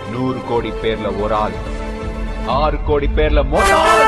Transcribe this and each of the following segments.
நூறு கோடி பேர்ல ஒரு ஆள் ஆறு கோடி பேர்ல மொத்த ஆள்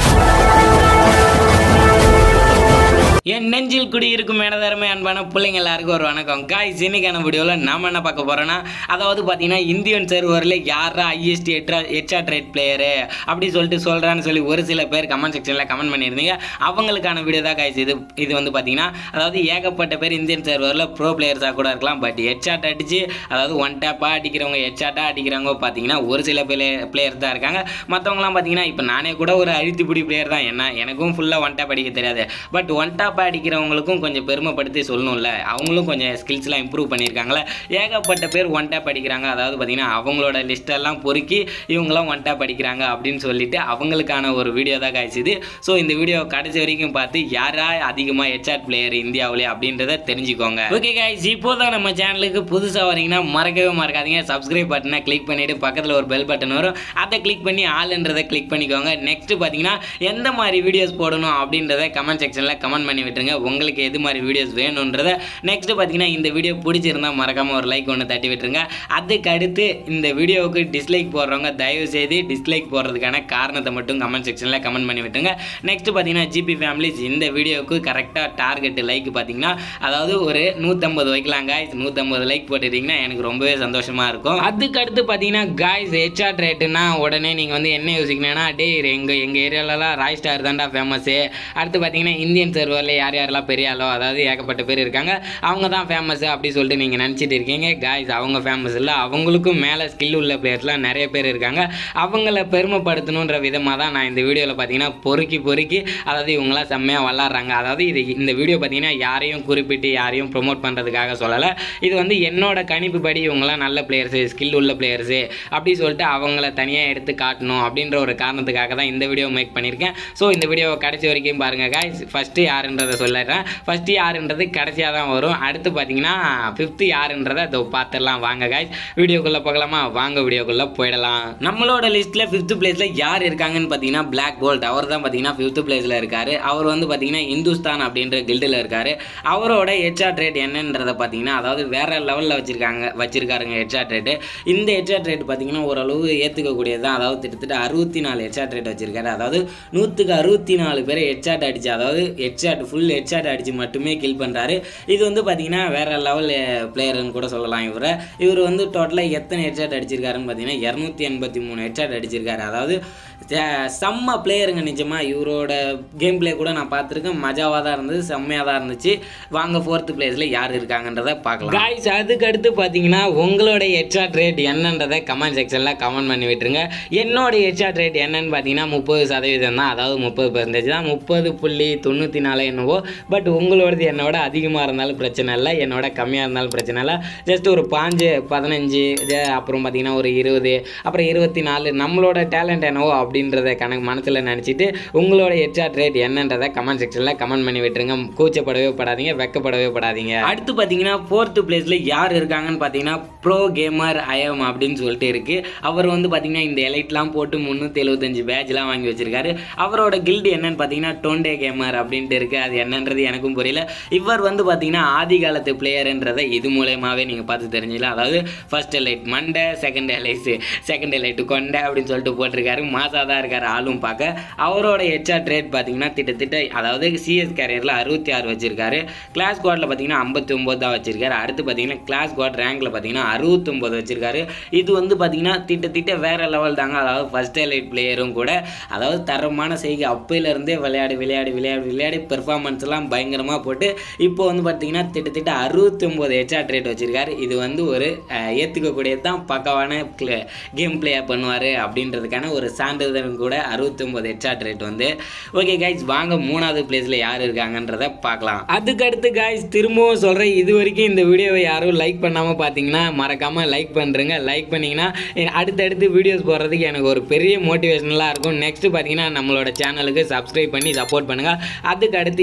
என் நெஞ்சில் குடியிருக்கும் எனதருமை அன்பான பிள்ளைங்க எல்லாருக்கும் ஒரு வணக்கம் காய்ஸ் இன்னைக்கான வீடியோவில் நாம என்ன பார்க்க போறோம்னா அதாவது பார்த்தீங்கன்னா இந்தியன் சர்வரில் யாரா ஐஎஸ்டி எட்ரா எச்ஆர் ட்ரேட் பிளேயரு அப்படி சொல்லிட்டு சொல்கிறான்னு சொல்லி ஒரு சில பேர் கமெண்ட் செக்ஷனில் கமெண்ட் பண்ணியிருந்தீங்க அவங்களுக்கான வீடியோ தான் காய்ஸ் இது இது வந்து பார்த்தீங்கன்னா அதாவது ஏகப்பட்ட பேர் இந்தியன் சர்வரில் ப்ரோ பிளேயர்ஸாக கூட இருக்கலாம் பட் ஹெட்ஷாட் அடிச்சு அதாவது ஒன் டேப்பாக அடிக்கிறவங்க ஹெட்ஷாட்டாக அடிக்கிறவங்க பார்த்தீங்கன்னா ஒரு சில பிளே பிளேயர் தான் இருக்காங்க மற்றவங்களாம் பார்த்தீங்கன்னா இப்போ நானே கூட ஒரு அழுத்திப்பிடி பிளேயர் தான் என்ன எனக்கும் ஃபுல்லாக ஒன் டேப் அடிக்க தெரியாது பட் ஒன் டேப் அடிக்கிறவங்களுக்கும் கொஞ்சம் பெருமைப்படுத்தி சொல்லணும்ல அவங்களும் கொஞ்சம் ஸ்கில்ஸ்லாம் இம்ப்ரூவ் பண்ணியிருக்காங்களே ஏகப்பட்ட பேர் ஒன் டேப் அடிக்கிறாங்க அதாவது பார்த்தீங்கன்னா அவங்களோட லிஸ்டெல்லாம் பொறுக்கி இவங்களாம் ஒன் டேப் அடிக்கிறாங்க அப்படின்னு சொல்லிட்டு அவங்களுக்கான ஒரு வீடியோ தான் காய்ச்சிது ஸோ இந்த வீடியோ கடைசி வரைக்கும் பார்த்து யாரா அதிகமாக ஹெச்ஆர் பிளேயர் இந்தியாவிலே அப்படின்றத தெரிஞ்சுக்கோங்க ஓகே காய்ஸ் இப்போ தான் நம்ம சேனலுக்கு புதுசாக வரீங்கன்னா மறக்கவே மறக்காதீங்க சப்ஸ்கிரைப் பட்டனை கிளிக் பண்ணிவிட்டு பக்கத்தில் ஒரு பெல் பட்டன் வரும் அதை கிளிக் பண்ணி ஆளுன்றதை கிளிக் பண்ணிக்கோங்க நெக்ஸ்ட் பார்த்தீங்கன்னா எந்த மாதிரி வீடியோஸ் போடணும் அப்படின்றத கமெண்ட் செக்ஷனில் கமெண்ட் பண்ணி விட்டுருங்க உங்களுக்கு எது மாதிரி வீடியோஸ் வேணுன்றத நெக்ஸ்ட் பார்த்தீங்கன்னா இந்த வீடியோ பிடிச்சிருந்தா மறக்காமல் ஒரு லைக் ஒன்று தட்டி விட்டுருங்க அதுக்கு அடுத்து இந்த வீடியோவுக்கு டிஸ்லைக் போடுறவங்க தயவு செய்து டிஸ்லைக் போடுறதுக்கான காரணத்தை மட்டும் கமெண்ட் செக்ஷனில் கமெண்ட் பண்ணி விட்டுருங்க நெக்ஸ்ட் பார்த்தீங்கன்னா ஜிபி ஃபேமிலிஸ் இந்த வீடியோவுக்கு கரெக்டாக டார்கெட் லைக் பார்த்தீங்கன்னா அதாவது ஒரு நூற்றம்பது வைக்கலாங்க நூற்றம்பது லைக் போட்டுட்டீங்கன்னா எனக்கு ரொம்பவே சந்தோஷமாக இருக்கும் அதுக்கு அடுத்து பார்த்தீங்கன்னா காய்ஸ் ஹெச்ஆர் ரேட்டுனா உடனே நீங்கள் வந்து என்ன யோசிக்கணும்னா டே எங்கள் எங்கள் ஏரியாலலாம் ராய் ஸ்டார் தான்டா ஃபேமஸ்ஸு அடுத்து பார்த்தீங்கன்னா இந்தியன் சர்வரில் யார் யாரெல்லாம் பெரிய ஆளோ அதாவது ஏகப்பட்ட பேர் இருக்காங்க அவங்க தான் ஃபேமஸ் அப்படி சொல்லிட்டு நீங்கள் நினச்சிட்டு இருக்கீங்க காய்ஸ் அவங்க ஃபேமஸ் இல்லை அவங்களுக்கும் மேலே ஸ்கில் உள்ள பிளேயர்ஸ்லாம் நிறைய பேர் இருக்காங்க அவங்கள பெருமைப்படுத்தணுன்ற விதமாக தான் நான் இந்த வீடியோவில் பார்த்தீங்கன்னா பொறுக்கி பொறுக்கி அதாவது இவங்களாம் செம்மையாக விளாட்றாங்க அதாவது இது இந்த வீடியோ பார்த்தீங்கன்னா யாரையும் குறிப்பிட்டு யாரையும் ப்ரொமோட் பண்ணுறதுக்காக சொல்லலை இது வந்து என்னோட கணிப்பு படி இவங்களாம் நல்ல பிளேயர்ஸு ஸ்கில் உள்ள பிளேயர்ஸு அப்படி சொல்லிட்டு அவங்கள தனியாக எடுத்து காட்டணும் அப்படின்ற ஒரு காரணத்துக்காக தான் இந்த வீடியோ மேக் பண்ணியிருக்கேன் ஸோ இந்த வீடியோவை கடைசி வரைக்கும் பாருங்கள் காய்ஸ் ஃபஸ்ட்டு யாருன்றதை சொல்லிடுறேன் ஃபஸ்ட்டு யாருன்றது கடைசியாக தான் வரும் அடுத்து பார்த்தீங்கன்னா ஃபிஃப்த்து யாருன்றதை அதை பார்த்துடலாம் வாங்க காய்ஸ் வீடியோக்குள்ளே போகலாமா வாங்க வீடியோக்குள்ளே போயிடலாம் நம்மளோட லிஸ்ட்டில் ஃபிஃப்த்து பிளேஸில் யார் இருக்காங்கன்னு பார்த்தீங்கன்னா பிளாக் போல்ட் அவர் தான் பார்த்தீங்கன்னா ஃபிஃப்த்து பிளேஸில் இருக்கார் அவர் வந்து பார்த்தீங்கன்னா இந்துஸ்தான் அப்படின்ற கில்டில் இருக்கார் அவரோட ஹெச்ஆர் ரேட் என்னன்றதை பார்த்தீங்கன்னா அதாவது வேற லெவலில் வச்சிருக்காங்க வச்சிருக்காருங்க ஹெச்ஆர் ரேட்டு இந்த ஹெச்ஆர் ரேட் பார்த்தீங்கன்னா ஓரளவு ஏற்றுக்கக்கூடியது தான் அதாவது கிட்டத்தட்ட அறுபத்தி நாலு ஹெச்ஆர் ரேட் வச்சிருக்காரு அதாவது நூற்றுக்கு அறுபத்தி நாலு பேரை ஹெட்ஷாட் அடிச்சு அதாவது ஹெட்ஷாட் ஃபுல் ஹெட்ஷாட் அடிச்சு மட்டுமே கில் பண்ணுறாரு இது வந்து பார்த்தீங்கன்னா வேற லெவல் பிளேயர்னு கூட சொல்லலாம் இவரை இவர் வந்து டோட்டலாக எத்தனை ஹெட்ஷாட் அடிச்சிருக்காருன்னு பார்த்தீங்கன்னா இரநூத்தி எண்பத்தி மூணு ஹெட்ஷாட் அடிச்சிருக்காரு அதாவது அஹ், செம்ம பிளேயருங்க நிஜமாக இவரோட கேம் பிளே கூட நான் பார்த்துருக்கேன் மஜாவாக தான் இருந்தது செம்மையாக தான் இருந்துச்சு வாங்க ஃபோர்த்து பிளேஸில் யார் இருக்காங்கன்றத பார்க்கலாம் காய்ஸ் அதுக்கு அடுத்து பார்த்தீங்கன்னா உங்களோட ஹெட்ஷாட் ரேட் என்னன்றதை கமெண்ட் செக்ஷனில் கமெண்ட் பண்ணி விட்டுருங்க என்னோட ஹெட்ஷாட் ரேட் என்னன்னு பார்த்தீங்கன்னா முப்பது சதவீதம் தான் அதாவது முப்பது பர்சன்டேஜ் தான் முப்பது புள்ளி தொண்ணூற்றி நாலு என்னவோ பட் உங்களோடது என்னோட அதிகமாக இருந்தாலும் பிரச்சனை இல்லை என்னோட கம்மியாக இருந்தாலும் பிரச்சனை இல்லை ஜஸ்ட் ஒரு பாஞ்சு பதினஞ்சு இது அப்புறம் பார்த்தீங்கன்னா ஒரு இருபது அப்புறம் இருபத்தி நாலு நம்மளோட டேலண்ட் என்னவோ அப்படின்றத கணக்கு மனசில் நினச்சிட்டு உங்களோட ஹெட்ஷாட் ரேட் என்னன்றதை கமெண்ட் செக்ஷனில் கமெண்ட் பண்ணி விட்டுருங்க கூச்சப்படவே படாதீங்க வெக்கப்படவே படாதீங்க அடுத்து பார்த்தீங்கன்னா ஃபோர்த்து பிளேஸில் யார் இருக்காங்கன்னு பார்த்தீங்கன்னா ப்ரோ கேமர் ஐஎம் அப்படின்னு சொல்லிட்டு இருக்குது அவர் வந்து பார்த்தீங்கன்னா இந்த எலைட்லாம் போட்டு முந்நூற்றி எழுபத்தஞ்சு பேட்ச்லாம் வாங்கி வச்சிருக்காரு அவரோட கில்டு என்னன்னு பார்த்தீங்கன்னா டோண்டே கேமர் அப்படின்ட்டு இருக்குது அது என்னன்றது எனக்கும் புரியல இவர் வந்து பார்த்தீங்கன்னா ஆதி காலத்து பிளேயருன்றதை இது மூலயமாவே நீங்கள் பார்த்து தெரிஞ்சுக்கலாம் அதாவது ஃபர்ஸ்ட் எலைட் மண்டை செகண்ட் எலைட்ஸு செகண்ட் எலைட்டு கொண்டை அப்படின்னு சொல்லிட்டு போட்டிருக்காரு மாசாக தான் இருக்கார் ஆளும் பார்க்க அவரோட ஹெச்ஆர் ரேட் பார்த்தீங்கன்னா திட்டத்திட்ட அதாவது சிஎஸ் கேரியரில் அறுபத்தி ஆறு வச்சிருக்காரு கிளாஸ் குவாடில் பார்த்தீங்கன்னா ஐம்பத்தி ஒம்பது தான் வச்சிருக்காரு அடுத்து பார்த்தீங்கன்னா கிளாஸ் குவாட் ரேங்கில் பார்த்தீங்கன்னா அறுபத்தொம்பது வச்சிருக்காரு இது வந்து பார்த்தீங்கன்னா திட்டத்திட்ட வேற லெவல் தாங்க அதாவது ஃபர்ஸ்ட் எலைட் பிளேயரும் கூட அதாவது தரமான செய்கை அப்பையிலேருந்தே விளையாடி விளையாடி விளையாடி விளையாடி பெர்ஃபார்மன்ஸ்லாம் பயங்கரமாக போட்டு இப்போ வந்து பார்த்தீங்கன்னா திட்டத்தட்ட அறுபத்தொம்போது ஹெச்ஆர் ரேட் வச்சிருக்காரு இது வந்து ஒரு அஹ், ஏத்துக்கக்கூடியது தான் பக்கவான கேம் பிளேயாக பண்ணுவார் அப்படின்றதுக்கான ஒரு சான்றிதழ் கூட அறுபத்தொம்போது ஹெச்ஆர் ரேட் வந்து ஓகே கைஸ் வாங்க மூணாவது பிளேஸில் யார் இருக்காங்கன்றத பார்க்கலாம் அதுக்கு அடுத்து கைஸ் திரும்பவும் சொல்கிறேன் இது வரைக்கும் இந்த வீடியோவை யாரும் லைக் பண்ணாமல் பார்த்தீங்கன்னா மறக்காமல் லைக் பண்ணுறேங்க லைக் பண்ணிங்கன்னா அடுத்தடுத்து வீடியோஸ் போடுறதுக்கு எனக்கு ஒரு பெரிய மோட்டிவேஷனலாக இருக்கும் நெக்ஸ்ட் பார்த்தீங்கன்னா நம்மளோட சேனலுக்கு சப்ஸ்கிரைப் பண்ணி சப்போர்ட் பண்ணுங்கள் அதுக்கு அடுத்து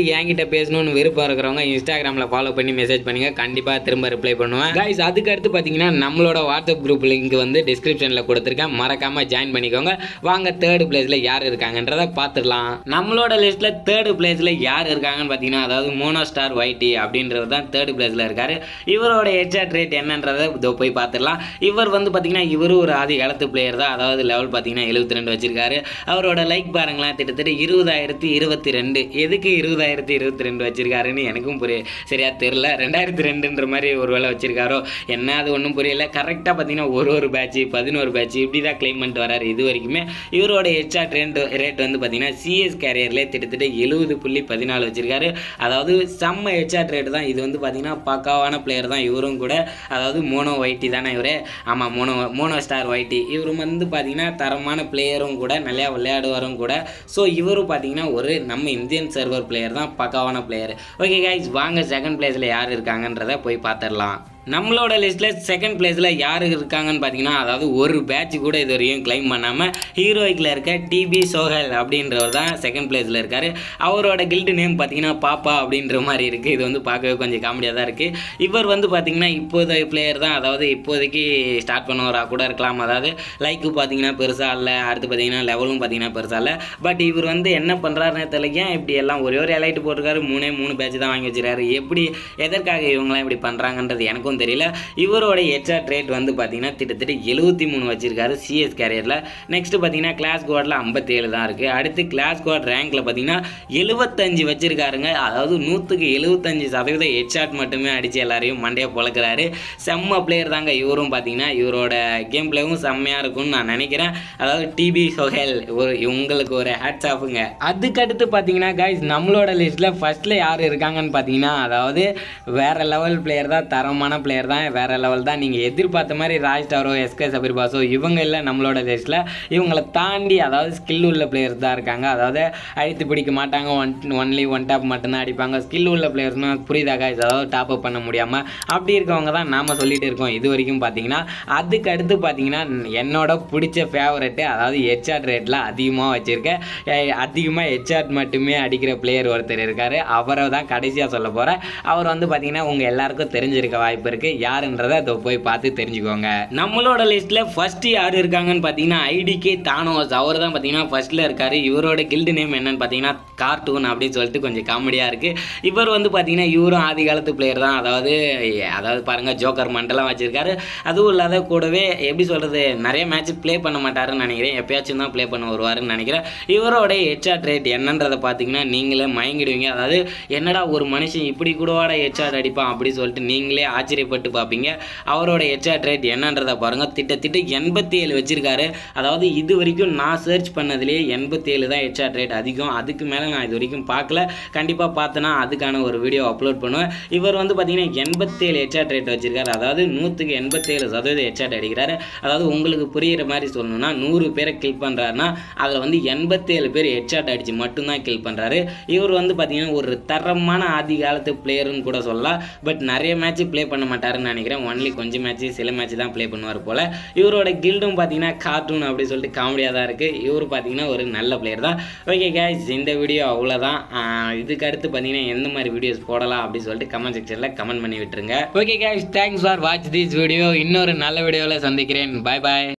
என்கிட்ட பேசணும்னு விருப்பம் இருக்கிறவங்க இன்ஸ்டாகிராமில் ஃபாலோ பண்ணி மெசேஜ் பண்ணுங்க கண்டிப்பாக திரும்ப ரிப்ளை பண்ணுவேன் கைஸ் அதுக்கு அடுத்து பார்த்தீங்கன்னா நம்மளோட வாட்ஸ்அப் குரூப் லிங்க் வந்து டிஸ்கிரிப்ஷனில் கொடுத்துருக்கேன் மறக்காமல் ஜாயின் பண்ணிக்கோங்க வாங்க தேர்ட் பிளேஸில் யார் இருக்காங்கன்றதை பார்த்துடலாம் நம்மளோட லிஸ்ட்டில் தேர்ட் பிளேஸில் யார் இருக்காங்கன்னு பார்த்தீங்கன்னா அதாவது மோனோ ஸ்டார் ஒய்டி அப்படின்றது தான் தேர்ட் பிளேஸில் இருக்காரு இவரோட ஹெட்ஷாட் ரேட் என்னன்றதை இதோ போய் பார்த்துடலாம் இவர் வந்து பார்த்தீங்கன்னா இவரும் ஒரு ஆதி காலத்து பிளேயர் தான் அதாவது லெவல் பார்த்தீங்கன்னா எழுபத்தி ரெண்டு வச்சிருக்காரு அவரோட லைக் பாருங்களேன் கிட்டத்தட்ட இருபதாயிரத்தி இருபத்தி ரெண்டு எதுக்கு இருபதாயிரத்தி இருபத்தி ரெண்டு வச்சிருக்காருன்னு எனக்கும் புரிய சரியா தெரில ரெண்டாயிரத்தி ரெண்டுன்ற மாதிரி ஒரு வேளை வச்சிருக்காரோ என்ன அது ஒன்றும் புரியல கரெக்டாக பார்த்தீங்கன்னா ஒரு ஒரு பேட்ச் பதினோரு பேட்ச் இப்படி தான் கிளைம் பண்ணிட்டு வராரு இது வரைக்குமே இவரோட ஹெச்ஆர் ரேட் ரேட் வந்து பார்த்தீங்கன்னா சிஎஸ் கேரியர்லேயே கிட்டத்தட்ட எழுபது புள்ளி பதினாலு வச்சிருக்காரு அதாவது செம்ம ஹெச்ஆர் ரேட் தான் இது வந்து பார்த்தீங்கன்னா பக்காவான பிளேயர் தான் இவரும் கூட அதாவது மோனோ ஒயிட்டி தானே இவரு ஆமாம் மோனோ மோனோ ஸ்டார் ஒயிட்டி இவரும் வந்து பார்த்தீங்கன்னா தரமான பிளேயரும் கூட நல்லா விளையாடுவாரும் கூட ஸோ இவரும் பார்த்தீங்கன்னா ஒரு நம்ம இந்தியன் சர்வர் பிளேயர் தான் பக்காவான பிளேயர் ஓகே கைஸ் வாங்க செகண்ட் பிளேஸில் யார் இருக்காங்கன்றதை போய் பார்த்துடலாம் நம்மளோட லிஸ்ட்டில் செகண்ட் பிளேஸில் யார் இருக்காங்கன்னு பார்த்தீங்கன்னா அதாவது ஒரு பேட்ச் கூட இது வரையும் கிளைம் பண்ணாமல் ஹீரோயிக்கில் இருக்க டிபி சோஹல் அப்படின்றவர் தான் செகண்ட் பிளேஸில் இருக்கார் அவரோட கில்டு நேம் பார்த்தீங்கன்னா பாப்பா அப்படின்ற மாதிரி இருக்குது இது வந்து பார்க்கவே கொஞ்சம் காமெடியாக தான் இருக்குது இவர் வந்து பார்த்தீங்கன்னா இப்போதைய பிளேயர் தான் அதாவது இப்போதைக்கு ஸ்டார்ட் பண்ணவராக கூட இருக்கலாம் அதாவது லைக்கு பார்த்தீங்கன்னா பெருசாக இல்லை அடுத்து பார்த்தீங்கன்னா லெவலும் பார்த்தீங்கன்னா பெருசாக இல்லை பட் இவர் வந்து என்ன பண்ணுறாருன்னு தெரியல ஏன் இப்படி எல்லாம் ஒரே ஒரு எலைட்டு போட்டிருக்காரு மூணே மூணு பேட்ச் தான் வாங்கி வச்சிருக்காரு எப்படி எதற்காக இவங்களாம் இப்படி பண்ணுறாங்கன்றது எனக்கும் தெரியல இவரோட ஹெச்ஆர் ரேட் வந்து பார்த்தீங்கன்னா கிட்டத்தட்ட எழுபத்தி மூணு வச்சிருக்காரு சிஎஸ் கேரியரில் நெக்ஸ்ட் பார்த்தீங்கன்னா கிளாஸ் கோடில் ஐம்பத்தேழு தான் இருக்குது அடுத்து கிளாஸ் கோட் ரேங்க்கில் பார்த்தீங்கன்னா எழுபத்தஞ்சு வச்சிருக்காருங்க அதாவது நூற்றுக்கு எழுபத்தஞ்சு சதவீதம் ஹெட்ஷாட் மட்டுமே அடித்து எல்லாரையும் மண்டையை பொழக்கிறாரு செம்ம பிளேயர் தாங்க இவரும் பார்த்தீங்கன்னா இவரோட கேம் பிளேவும் செம்மையாக இருக்கும்னு நான் நினைக்கிறேன் அதாவது டிபி சொஹேல் ஒரு உங்களுக்கு ஒரு ஹேட்ஸ் ஆஃபுங்க அதுக்கடுத்து பார்த்தீங்கன்னா கைஸ் நம்மளோட லிஸ்ட்டில் ஃபர்ஸ்ட்டில் யார் இருக்காங்கன்னு பார்த்தீங்கன்னா அதாவது வேற லெவல் பிளேயர் தான் தரமான பிளேயர் தான் வேற லெவல் தான் நீங்கள் எதிர்பார்த்த மாதிரி ராஜ் டாரோ எஸ்கே சபீர் பாசோ இவங்க இல்லை நம்மளோட லிஸ்ட்டில் இவங்களை தாண்டி அதாவது ஸ்கில் உள்ள பிளேயர்ஸ் தான் இருக்காங்க அதாவது அழித்து பிடிக்க மாட்டாங்க ஒன் ஒன்லி ஒன் டாப் மட்டும்தான் அடிப்பாங்க ஸ்கில் உள்ள பிளேயர்ஸ்னால் புரியுதா guys அதாவது டாப் அப் பண்ண முடியாமல் அப்படி இருக்கவங்க தான் நாம சொல்லிட்டு இருக்கோம் இது வரைக்கும் பார்த்தீங்கன்னா அதுக்கு அடுத்து பார்த்தீங்கன்னா என்னோட பிடிச்ச ஃபேவரெட்டு அதாவது ஹெச்ஆர் ரேட்டில் அதிகமாக வச்சுருக்கேன் அதிகமாக ஹெச்ஆர் மட்டுமே அடிக்கிற பிளேயர் ஒருத்தர் இருக்கார் அவரை தான் கடைசியாக சொல்ல போகிறேன் அவர் வந்து பார்த்தீங்கன்னா உங்கள் எல்லாருக்கும் தெரிஞ்சிருக்க வாய்ப்பு இருக்குது யாருன்றதை அதை போய் பார்த்து தெரிஞ்சுக்கோங்க நம்மளோட லிஸ்ட்டில் ஃபர்ஸ்ட் யார் இருக்காங்கன்னு பார்த்தீங்கன்னா ஐடிகே தானோஸ் அவர் தான் பார்த்தீங்கன்னா ஃபர்ஸ்ட்டில் இருக்கார் இவரோட கில்டு நேம் என்னன்னு பார்த்தீங்கன்னா கார்ட்டூன் அப்படின்னு சொல்லிட்டு கொஞ்சம் காமெடியாக இருக்குது இவர் வந்து பார்த்தீங்கன்னா இவரும் ஆதி காலத்து பிளேயர் தான் அதாவது அதாவது பாருங்கள் ஜோக்கர் மண்டலம் வச்சுருக்காரு அதுவும் இல்லாத கூடவே எப்படி சொல்கிறது நிறைய மேட்ச் ப்ளே பண்ண மாட்டாருன்னு நினைக்கிறேன் எப்பயாச்சும் தான் ப்ளே பண்ண வருவாருன்னு நினைக்கிறேன் இவரோட ஹெச்ஆர் ரேட் என்னன்றதை பார்த்தீங்கன்னா நீங்களே மயங்கிடுவீங்க அதாவது என்னடா ஒரு மனுஷன் இப்படி கூடவாட ஹெச்ஆர் அடிப்பான் அப்படி சொல்லிட்டு நீங்களே ஆச்சரியப்பட்டு பார்ப்பீங்க அவரோட ஹெச்ஆர் ரேட் என்னன்றதை பாருங்கள் திட்டத்திட்ட எண்பத்தி ஏழு வச்சிருக்காரு அதாவது இது வரைக்கும் நான் சர்ச் பண்ணதுலேயே எண்பத்தி ஏழு தான் ஹெச்ஆர் ரேட் அதிகம் அதுக்கு மேலே நான் இது வரைக்கும் பார்க்கல கண்டிப்பாக பார்த்தேன்னா அதுக்கான ஒரு வீடியோ அப்லோட் பண்ணுவேன் இவர் வந்து பார்த்தீங்கன்னா எண்பத்தேழு ஹெச்ஆர் ரேட் வச்சிருக்காரு அதாவது நூற்றுக்கு எண்பத்தேழு சதவீதம் ஹெச்ஆர் அடிக்கிறாரு அதாவது உங்களுக்கு புரிகிற மாதிரி சொல்லணும்னா நூறு பேரை கில் பண்ணுறாருன்னா அதில் வந்து எண்பத்தேழு பேர் ஹெட்ஷாட் அடித்து மட்டும்தான் கில் பண்ணுறாரு இவர் வந்து பார்த்தீங்கன்னா ஒரு தரமான ஆதி காலத்து பிளேயர்னு கூட சொல்லலாம் பட் நிறைய மேட்ச் ப்ளே பண்ண மாட்டாருன்னு நினைக்கிறேன் ஒன்லி கொஞ்சம் மேட்ச் சில மேட்ச் தான் ப்ளே பண்ணுவார் போல் இவரோட கில்டும் பார்த்தீங்கன்னா கார்ட்டூன் அப்படி சொல்லிட்டு காமெடியாக தான் இருக்குது இவர் பார்த்தீங்கன்னா ஒரு நல்ல பிளேயர் தான் ஓகே guys இந்த வீடியோ அவ்வளோதான் ஆஹ் இதுக்கு அடுத்து பார்த்தீங்கன்னா எந்த மாதிரி வீடியோஸ் போடலாம் அப்படின்னு சொல்லிட்டு கமெண்ட் செக்ஷனில் கமெண்ட் பண்ணி விட்டுருங்க okay guys thanks for watch this video இன்னொரு நல்ல வீடியோவில் சந்திக்கிறேன் பாய் பாய்